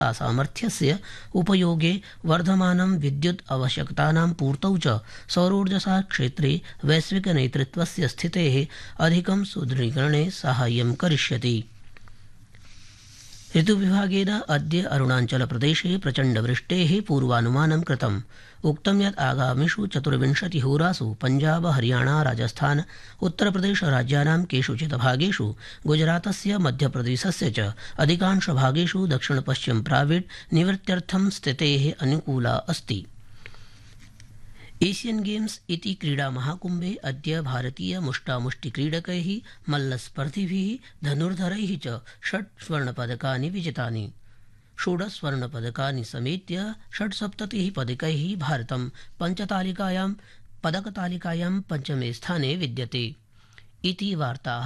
सामर्थ्यस्य उपयोगे वर्धमानं विद्युत् आवश्यकतानां पूर्तौ च सौरोर्जसा क्षेत्रे वैश्विकनेतृत्वस्य स्थितेः अधिकं सुदृढीकरणे साहाय्यं करिष्यति ऋतुविभागेन अद्य अरुणाचलप्रदेशे प्रचण्डवृष्टेः पूर्वानुमानं कृतम् उक्तं यत् आगामिषु चतुर्विंशतिहोरासु पञ्जाब हरियाणा राजस्थान उत्तरप्रदेश राज्यानां केषुचित् भागेषु गुजरातस्य मध्यप्रदेशस्य च अधिकांशभागेषु दक्षिणपश्चिम प्राविड् निवृत्त्यर्थं स्थितेः अनुकूला अस्ति एशियन गेम्स इति क्रीडामहाकुम्भे अद्य भारतीय मुष्टामुष्टिक्रीडकैः मल्लस्पर्धिभिः धनुर्धरैः च षट् स्वर्णपदकानि विजितानि षोडश स्वर्णपदकानि समेत्य षट्सप्ततिः पदकैः भारतं पञ्चतालिकायां पदकतालिकायां पञ्चमे स्थाने विद्यते इति वार्ताः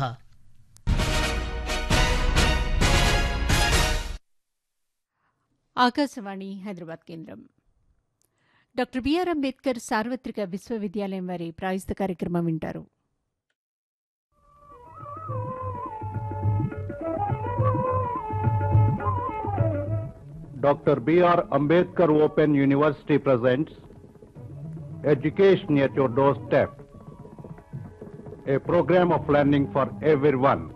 ఆకాశవాణి హైదరాబాద్ కేంద్రం డాక్టర్ బిఆర్ అంబేద్కర్ సార్వత్రిక విశ్వవిద్యాలయం వారి ప్రాయుస్త కార్యక్రమం వింటారు Dr. B.R. Ambedkar Open University presents Education at Your Doorstep, a program of learning for everyone.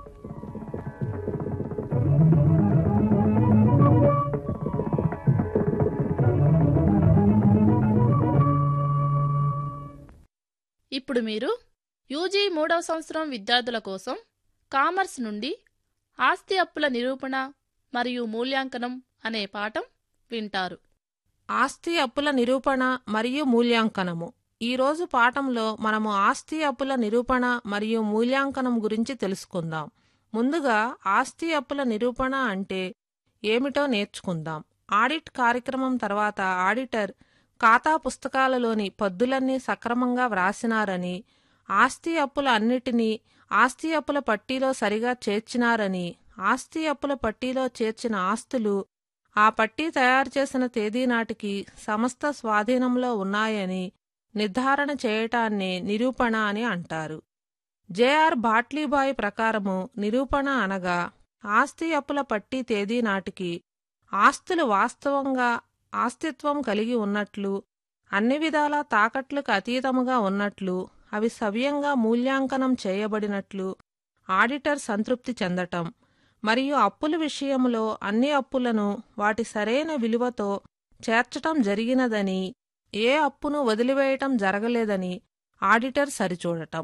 ఇప్పుడు మీరు యూజీ మూడవ సంవత్సరం విద్యార్థుల కోసం కామర్స్ నుండి ఆస్తి అప్పుల నిరూపణ మరియు మూల్యాంకనం అనే పాఠం వింటారు ఆస్తి అప్పుల నిరూపణ మరియు మూల్యాంకనము ఈ రోజు పాఠంలో మనము ఆస్తి అప్పుల నిరూపణ మరియు మూల్యాంకనం గురించి తెలుసుకుందాం ముందుగా ఆస్తి అప్పుల నిరూపణ అంటే ఏమిటో నేర్చుకుందాం ఆడిట్ కార్యక్రమం తర్వాత ఆడిటర్ ఖాతా పుస్తకాలలోని పద్దులన్నీ సక్రమంగా వ్రాసినారని ఆస్తి అప్పుల అన్నిటినీ ఆస్తి అప్పుల పట్టీలో సరిగా చేర్చినారని ఆస్తి అప్పుల పట్టీలో చేర్చిన ఆస్తులు ఆ పట్టీ తయారు చేసిన తేదీ నాటికి సంస్థ స్వాధీనంలో ఉన్నాయని నిర్ధారణ చేయటాన్ని నిరూపణ అని అంటారు జేఆర్ బాట్లీబాయ్ ప్రకారము నిరూపణ అనగా ఆస్తి అప్పుల పట్టీ తేదీ నాటికి ఆస్తులు వాస్తవంగా ఆస్తిత్వం కలిగి ఉన్నట్లు అన్ని విధాలా తాకట్లకు అతీతముగా ఉన్నట్లు అవి సవ్యంగా మూల్యాంకనం చేయబడినట్లు ఆడిటర్ సంతృప్తి చెందటం మరియు అప్పుల విషయంలో అన్ని అప్పులను వాటి సరైన విలువతో చేర్చటం జరిగినదని ఏ అప్పును వదిలివేయటం జరగలేదని ఆడిటర్ సరిచూడటం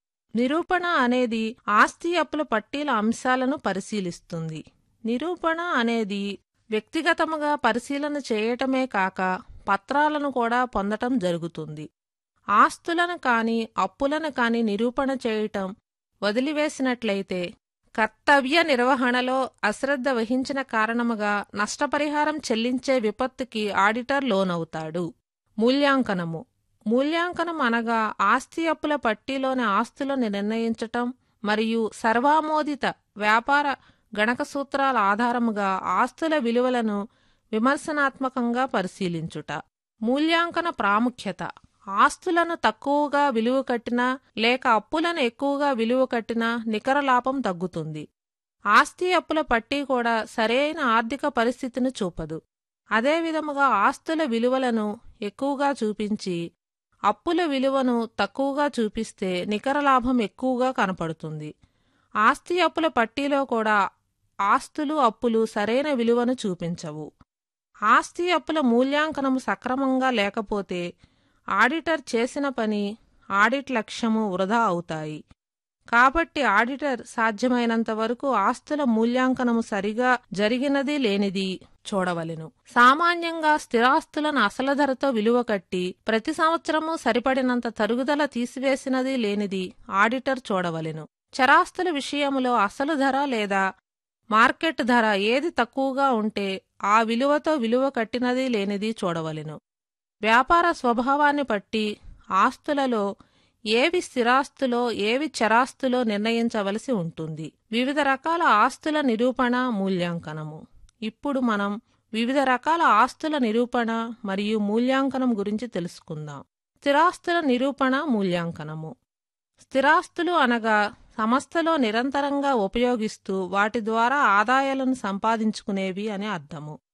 నిరూపణ అనేది ఆస్తి అప్పుల పట్టీల అంశాలను పరిశీలిస్తుంది నిరూపణ అనేది వ్యక్తిగతముగా పరిశీలన చేయటమే కాక పత్రాలను కూడా పొందటం జరుగుతుంది ఆస్తులను కాని అప్పులను కాని నిరూపణ చేయటం వదిలివేసినట్లయితే కర్తవ్య నిర్వహణలో అశ్రద్ధ వహించిన కారణముగా నష్టపరిహారం చెల్లించే విపత్తుకి ఆడిటర్ లోనవుతాడు మూల్యాంకనము మూల్యాంకనం అనగా ఆస్తి అప్పుల పట్టీలోని ఆస్తులను నిర్ణయించటం మరియు సర్వామోదిత వ్యాపార గణక సూత్రాల ఆధారముగా ఆస్తుల విలువలను విమర్శనాత్మకంగా పరిశీలించుట మూల్యాంకన ప్రాముఖ్యత ఆస్తులను తక్కువగా విలువ కట్టినా లేక అప్పులను ఎక్కువగా విలువ కట్టినా నికర లాభం తగ్గుతుంది ఆస్తి అప్పుల పట్టీ కూడా సరైన ఆర్థిక పరిస్థితిని చూపదు అదేవిధముగా ఆస్తుల విలువలను ఎక్కువగా చూపించి అప్పుల విలువను తక్కువగా చూపిస్తే నికర లాభం ఎక్కువగా కనపడుతుంది ఆస్తి అప్పుల పట్టీలో కూడా ఆస్తులు అప్పులు సరైన విలువను చూపించవు ఆస్తి అప్పుల మూల్యాంకనము సక్రమంగా లేకపోతే ఆడిటర్ చేసిన పని ఆడిట్ లక్ష్యము వృధా అవుతాయి కాబట్టి ఆడిటర్ సాధ్యమైనంత వరకు ఆస్తుల మూల్యాంకనము సరిగా జరిగినది లేనిది చూడవలెను సామాన్యంగా స్థిరాస్తులను అసలు ధరతో విలువ కట్టి ప్రతి సంవత్సరము సరిపడినంత తరుగుదల తీసివేసినది లేనిది ఆడిటర్ చూడవలెను చరాస్తుల విషయములో అసలు ధర లేదా మార్కెట్ ధర ఏది తక్కువగా ఉంటే ఆ విలువతో విలువ కట్టినది లేనిది చూడవలెను వ్యాపార స్వభావాన్ని బట్టి ఆస్తులలో ఏవి స్థిరాస్తులో ఏవి చరాస్తులో నిర్ణయించవలసి ఉంటుంది వివిధ రకాల ఆస్తుల నిరూపణ మూల్యాంకనము ఇప్పుడు మనం వివిధ రకాల ఆస్తుల నిరూపణ మరియు మూల్యాంకనం గురించి తెలుసుకుందాం స్థిరాస్తుల నిరూపణ మూల్యాంకనము స్థిరాస్తులు అనగా సంస్థలో నిరంతరంగా ఉపయోగిస్తూ వాటి ద్వారా ఆదాయాలను సంపాదించుకునేవి అని అర్థము